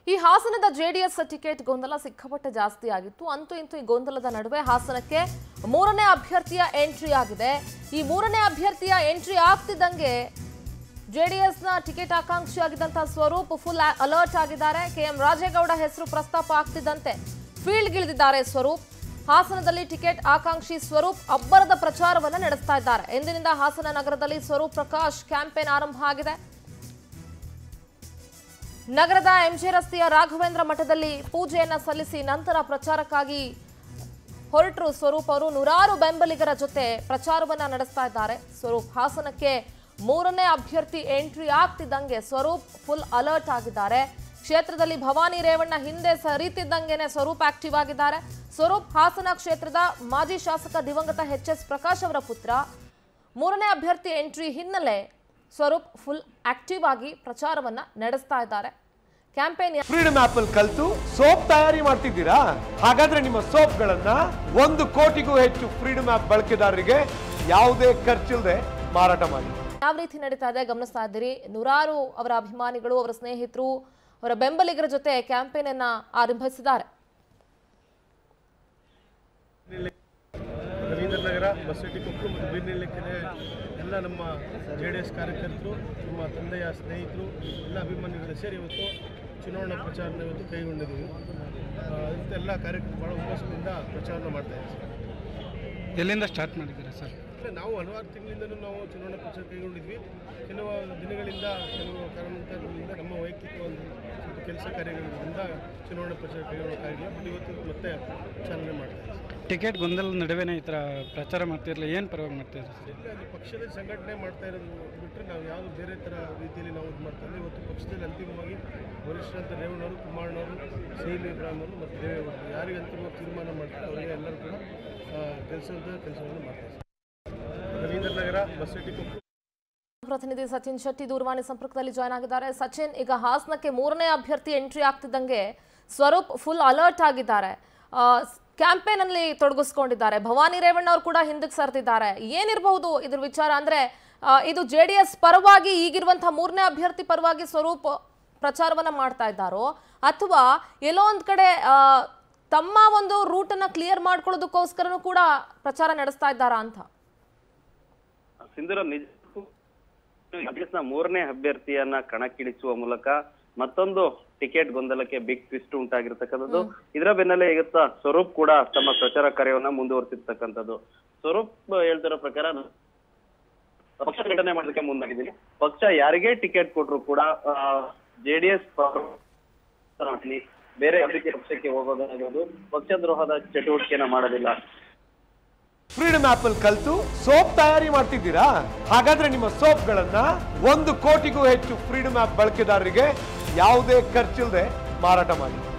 ಈ ಹಾಸನದ JDS ticket ಗೊಂದಲ ಸಿಕ್ಕಾಪಟ್ಟೆ ಜಾಸ್ತಿ ಆಗಿತ್ತು ಅಂತೂ ಇಂತೂ ಈ ಗೊಂದಲದ ನಡುವೆ ಹಾಸನಕ್ಕೆ ಮೂರನೇ ಅಭ್ಯರ್ಥಿಯ ಎಂಟ್ರಿ ಆಗಿದೆ ಈ ಮೂರನೇ ಅಭ್ಯರ್ಥಿಯ ಎಂಟ್ರಿ ಆಗ್ತಿದ್ದಂಗೆ ಜೆಡಿಎಸ್ನ ಟಿಕೆಟ್ ಆಕಾಂಕ್ಷಿಯಾಗಿದ್ದಂತಹ ಸ್ವರೂಪ್ ಫುಲ್ ಅಲರ್ಟ್ ಆಗಿದ್ದಾರೆ ಕೆಎಂ ರಾಜೇಗೌಡ ಹೆಸರು ಪ್ರಸ್ತಾಪ ಆಗ್ತಿದ್ದಂತೆ ಫೀಲ್ಡ್ಗಿಳಿದಿದ್ದಾರೆ ಸ್ವರೂಪ್ ಹಾಸನದಲ್ಲಿ ಟಿಕೆಟ್ ಆಕಾಂಕ್ಷಿ ಸ್ವರೂಪ್ ಅಬ್ಬರದ ಪ್ರಚಾರವನ್ನ ನಡೆಸ್ತಾ ಇದ್ದಾರೆ ಎಂದಿನಿಂದ ಹಾಸನ ನಗರದಲ್ಲಿ ಸ್ವರೂಪ್ ಪ್ರಕಾಶ್ ಕ್ಯಾಂಪೇನ್ ಆರಂಭ ಆಗಿದೆ ನಗರದ ಎಂಜೆ ರಸ್ತೆಯ ರಾಘವೇಂದ್ರ ಮಠದಲ್ಲಿ ಪೂಜೆಯನ್ನ ಸಲ್ಲಿಸಿ ನಂತರ ಪ್ರಚಾರಕ್ಕಾಗಿ ಹೊರಟರು ಸ್ವರೂಪ್ ಅವರು ನೂರಾರು ಬೆಂಬಲಿಗರ ಜೊತೆ ಪ್ರಚಾರವನ್ನ ನಡೆಸ್ತಾ ಇದ್ದಾರೆ ಸ್ವರೂಪ್ ಹಾಸನಕ್ಕೆ ಮೂರನೇ ಅಭ್ಯರ್ಥಿ ಎಂಟ್ರಿ ಆಗ್ತಿದ್ದಂಗೆ ಸ್ವರೂಪ್ ಫುಲ್ ಅಲರ್ಟ್ ಆಗಿದ್ದಾರೆ ಕ್ಷೇತ್ರದಲ್ಲಿ ಭವಾನಿ ರೇವಣ್ಣ ಹಿಂದೆ ಸರಿತಿದ್ದಂಗೆನೆ ಸ್ವರೂಪ್ ಆಕ್ಟಿವ್ ಆಗಿದ್ದಾರೆ ಸ್ವರೂಪ್ ಹಾಸನ ಕ್ಷೇತ್ರದ ಮಾಜಿ ಶಾಸಕ ದಿವಂಗತ ಎಚ್ ಎಸ್ ಪ್ರಕಾಶ್ ಅವರ ಪುತ್ರ ಮೂರನೇ ಅಭ್ಯರ್ಥಿ ಎಂಟ್ರಿ ಹಿನ್ನೆಲೆ ಸ್ವರೂಪ್ ಫುಲ್ ಆಕ್ಟಿವ್ ಆಗಿ ಪ್ರಚಾರವನ್ನ ನಡೆಸ್ತಾ ಇದ್ದಾರೆ ಕ್ಯಾಂಪೇನ್ ಫ್ರೀಡಮ್ ಆಪ್ ಅಲ್ಲಿ ಕಲ್ತು ಸೋಪ್ ತಯಾರಿ ಮಾಡ್ತಿದ್ದೀರಾ ಹಾಗಾದ್ರೆ ನಿಮ್ಮ ಸೋಪ್ಗಳನ್ನ ಒಂದು ಕೋಟಿಗೂ ಹೆಚ್ಚು ಫ್ರೀಡಮ್ ಆಪ್ ಬಳಕೆದಾರರಿಗೆ ಯಾವುದೇ ಖರ್ಚಿಲ್ಲದೆ ಮಾರಾಟ ಮಾಡಿ ಯಾವ ರೀತಿ ನಡೀತಾ ಇದೆ ಗಮನಿಸ್ತಾ ಇದ್ದೀರಿ ನೂರಾರು ಅವರ ಅಭಿಮಾನಿಗಳು ಅವರ ಸ್ನೇಹಿತರು ಅವರ ಬೆಂಬಲಿಗರ ಜೊತೆ ಕ್ಯಾಂಪೇನ್ ಅನ್ನ ಆರಂಭಿಸಿದ್ದಾರೆ ರವೀಂದ್ರ ನಗರ ಬಸ್ ಸಿಟಿ ಕೊಪ್ಪಳು ಮತ್ತು ಬೀರ್ನಿಲ್ಲಕ್ಕಿದೆ ಎಲ್ಲ ನಮ್ಮ ಜೆ ಡಿ ಎಸ್ ಕಾರ್ಯಕರ್ತರು ನಮ್ಮ ತಂದೆಯ ಸ್ನೇಹಿತರು ಎಲ್ಲ ಅಭಿಮಾನಿಗಳು ಸೇರಿ ಇವತ್ತು ಚುನಾವಣಾ ಪ್ರಚಾರನ ಇವತ್ತು ಕೈಗೊಂಡಿದ್ದೀವಿ ಆ, ಇವತ್ತು ಎಲ್ಲ ಕಾರ್ಯಕರ್ತರು ಭಾಳ ಹುಮ್ಮಸ್ಸಿನಿಂದ ಪ್ರಚಾರನ ಮಾಡ್ತಾ ಇದ್ದೀವಿ ಎಲ್ಲಿಂದ ಸ್ಟಾರ್ಟ್ ಮಾಡಿದ್ದೀರಾ ಸರ್ ಅಂದರೆ ನಾವು ಹಲವಾರು ತಿಂಗಳಿಂದಲೂ ನಾವು ಚುನಾವಣಾ ಪ್ರಚಾರ ಕೈಗೊಂಡಿದ್ವಿ ಕೆಲವು ದಿನಗಳಿಂದ ಕೆಲವು ಕಾರಣಾಂತರಗಳಿಂದ ನಮ್ಮ ವೈಯಕ್ತಿಕ ಒಂದು ಸ್ವಲ್ಪ ಕೆಲಸ ಕಾರ್ಯಗಳಿಂದ ಚುನಾವಣಾ ಪ್ರಚಾರ ಕೈಗೊಳ್ಳೋಕ್ಕಾಗಿಲ್ಲ ಬಟ್ ಇವತ್ತು ಮತ್ತೆ ಚಾಲನೆ ಮಾಡ್ತಾ ಇದ್ದೀವಿ ಟಿಕೆಟ್ ಗೊಂದಲದ ನಡುವೆನೇ ಈ ಥರ ಪ್ರಚಾರ ಮಾಡ್ತಿರಲಿಲ್ಲ ಏನು ಪರವಾಗಿ ಮಾಡ್ತಿದ್ರು ಸರ್ ಇಲ್ಲ, ಅದು ಪಕ್ಷದ ಸಂಘಟನೆ ಮಾಡ್ತಾ ಇರೋದು ಬಿಟ್ಟರೆ ನಾವು ಯಾವುದು ಬೇರೆ ಥರ ರೀತಿಯಲ್ಲಿ ನಾವು ಇದು ಮಾಡ್ತಾ ಇದ್ದೀವಿ ಇವತ್ತು ಪಕ್ಷದಲ್ಲಿ ಅಂತಿಮವಾಗಿ ವರಿಷ್ಠರಂತ ರೇವಣ್ಣವರು ಕುಮಾರಣ್ಣವರು ಸೈಲ್ ಇಬ್ರಾಹಿಂ ಅವರು ಮತ್ತು ದೇವೇಗೌಡರು ಯಾರಿಗೆ ಅಂತಿಮವಾಗಿ ತೀರ್ಮಾನ ಮಾಡ್ತಾರೆ ಅವರಿಗೆ ಎಲ್ಲರೂ ಕೂಡ ಕೆಲಸದ ಕೆಲಸವನ್ನು ಮಾಡ್ತಾ ಇದ್ದಾರೆ ರವೀಂದ್ರ ನಗರ ಬಸ್ ಸಿಟಿ ಕೊಪ್ಪಳು ಪ್ರತಿನಿಧಿ ಸಚಿನ್ ಶೆಟ್ಟಿ ದೂರವಾಣಿ ಸಂಪರ್ಕದಲ್ಲಿ ಜಾಯ್ನ್ ಆಗಿದ್ದಾರೆ ಸಚಿನ್ ಈಗ ಹಾಸನಕ್ಕೆ ಮೂರನೇ ಅಭ್ಯರ್ಥಿ ಎಂಟ್ರಿ ಆಗ್ತಿದ್ದಂಗೆ ಸ್ವರೂಪ್ ಫುಲ್ ಅಲರ್ಟ್ ಆಗಿದ್ದಾರೆ ಕ್ಯಾಂಪೇನ್ ಅಲ್ಲಿ ತೊಡಗಿಸ್ಕೊಂಡಿದ್ದಾರೆ ಭವಾನಿ ರೇವಣ್ಣ ಅವರು ಕೂಡ ಹಿಂದಕ್ಕೆ ಸರಿದಿದ್ದಾರೆ ಏನಿರಬಹುದು ಇದ್ರ ವಿಚಾರ ಅಂದ್ರೆ ಆ, ಇದು ಜೆ ಡಿ ಎಸ್ ಪರವಾಗಿ ಈಗಿರುವಂತಹ ಮೂರನೇ ಅಭ್ಯರ್ಥಿ ಪರವಾಗಿ ಸ್ವರೂಪ್ ಪ್ರಚಾರವನ್ನ ಮಾಡ್ತಾ ಇದ್ದಾರೋ ಅಥವಾ ಎಲ್ಲೋ ಒಂದ್ ಕಡೆ ಆ, ತಮ್ಮ ಒಂದು ರೂಟನ್ನ ಕ್ಲಿಯರ್ ಮಾಡ್ಕೊಳ್ಳೋದಕ್ಕೋಸ್ಕರನೂ ಕೂಡ ಪ್ರಚಾರ ನಡೆಸ್ತಾ ಇದ್ದಾರಾ ಅಂತ ಸಿಂಧೂರ ನಿಜಕ್ಕೂ ಕಾಂಗ್ರೆಸ್ನ ಮೂರನೇ ಅಭ್ಯರ್ಥಿಯನ್ನ ಕಣಕ್ಕಿಳಿಸುವ ಮೂಲಕ ಮತ್ತೊಂದು ಟಿಕೆಟ್ ಗೊಂದಲಕ್ಕೆ ಬಿಗ್ ಟ್ವಿಸ್ಟ್ ಉಂಟಾಗಿರ್ತಕ್ಕಂಥದ್ದು ಇದರ ಬೆನ್ನಲ್ಲೇ ಇವತ್ತ ಸ್ವರೂಪ್ ಕೂಡ ತಮ್ಮ ಪ್ರಚಾರ ಕಾರ್ಯವನ್ನ ಮುಂದುವರಿಸಿರ್ತಕ್ಕಂಥದ್ದು ಸ್ವರೂಪ್ ಹೇಳ್ತಿರೋ ಪ್ರಕಾರ ಪಕ್ಷ ಸಂಘಟನೆ ಮಾಡೋದಕ್ಕೆ ಮುಂದಾಗಿದ್ದೀನಿ ಪಕ್ಷ ಯಾರಿಗೇ ಟಿಕೆಟ್ ಕೊಟ್ರು ಕೂಡ ಜೆಡಿಎಸ್ ಬೇರೆ ಅದಕ್ಕೆ ಪಕ್ಷಕ್ಕೆ ಹೋಗೋದಾಗಿರೋದು ಪಕ್ಷದ್ರೋಹದ ಚಟುವಟಿಕೆನ ಮಾಡೋದಿಲ್ಲ ಫ್ರೀಡಮ್ ಆಪ್ ಅಲ್ಲಿ ಕಲ್ತು ಸೋಪ್ ತಯಾರಿ ಮಾಡ್ತಿದ್ದೀರಾ ಹಾಗಾದ್ರೆ ನಿಮ್ಮ ಸೋಪ್ಗಳನ್ನ ಒಂದು ಕೋಟಿಗೂ ಹೆಚ್ಚು ಫ್ರೀಡಮ್ ಆಪ್ ಬಳಕೆದಾರರಿಗೆ ಯಾವುದೇ ಖರ್ಚಿಲ್ಲದೆ ಮಾರಾಟ ಮಾಡಿ